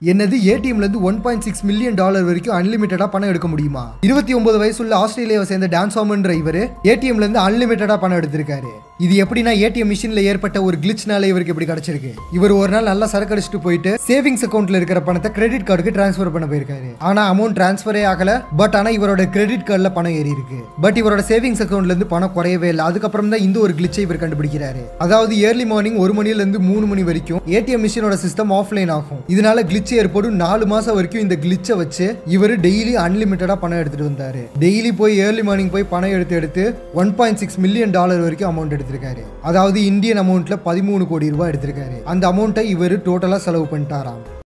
என்னது ஏடிஎம்ல இருந்து one point six million dollar வரைக்கும் அன்லிமிட்டடா பணம் எடுக்க முடியுமா இருபத்தி ஒன்பது வயசுள்ள ஆஸ்திரேலியாவை சேர்ந்த டான்ஸாமன்ற இவர் ஏடிஎம்ல இருந்து அன்லிமிட்டடா பணம் எடுத்திருக்காரு இது எப்படின்னா ஏடிஎம் மிஷின்ல ஏற்பட்ட ஒரு கிளிச்னால இவருக்கு இப்படி கிடைச்சிருக்கு இவர் ஒரு நாள் நல்லா சரக்கு அடிச்சுட்டு போயிட்டு சேவிங்ஸ் அக்கௌண்ட்ல இருக்கிற பணத்தை கிரெடிட் கார்டுக்கு டிரான்ஸ்ஃபர் பண்ண போயிருக்காரு ஆனா அமௌண்ட் டிரான்ஸ்ஃபரே ஆகல பட் ஆனா இவரோட கிரெடிட் கார்டுல பணம் ஏறி இருக்கு பட் இவரோட சேவிங்ஸ் அக்கௌண்ட்ல இருந்து பணம் குறையவே இல்லை அதுக்கப்புறம் தான் இந்த ஒரு கிளிச்சை இவர் கண்டுபிடிக்கிறாரு அதாவது ஏர்லி மார்னிங் ஒரு மணில இருந்து மூணு மணி வரைக்கும் ஏடிஎம் மிஷினோட சிஸ்டம் ஆஃப்லைன் ஆகும் இதனால கிளிச் ஏற்படும் நாலு மாசம் வரைக்கும் இந்த கிளிச்சை வச்சு இவர் டெய்லி அன்லிமிட்டடா பணம் எடுத்துட்டு வந்தாரு டெய்லி போய் ஏர்லி மார்னிங் போய் பணம் எடுத்து எடுத்து one point six million dollar வரைக்கும் அமௌண்ட் எடுத்திருக்காரு அதாவது இந்தியன் அமௌண்ட்ல பதிமூணு கோடி ரூபாய் எடுத்திருக்காரு அந்த அமௌண்ட்டை இவர் டோட்டலா செலவு பண்ணிட்டாராம்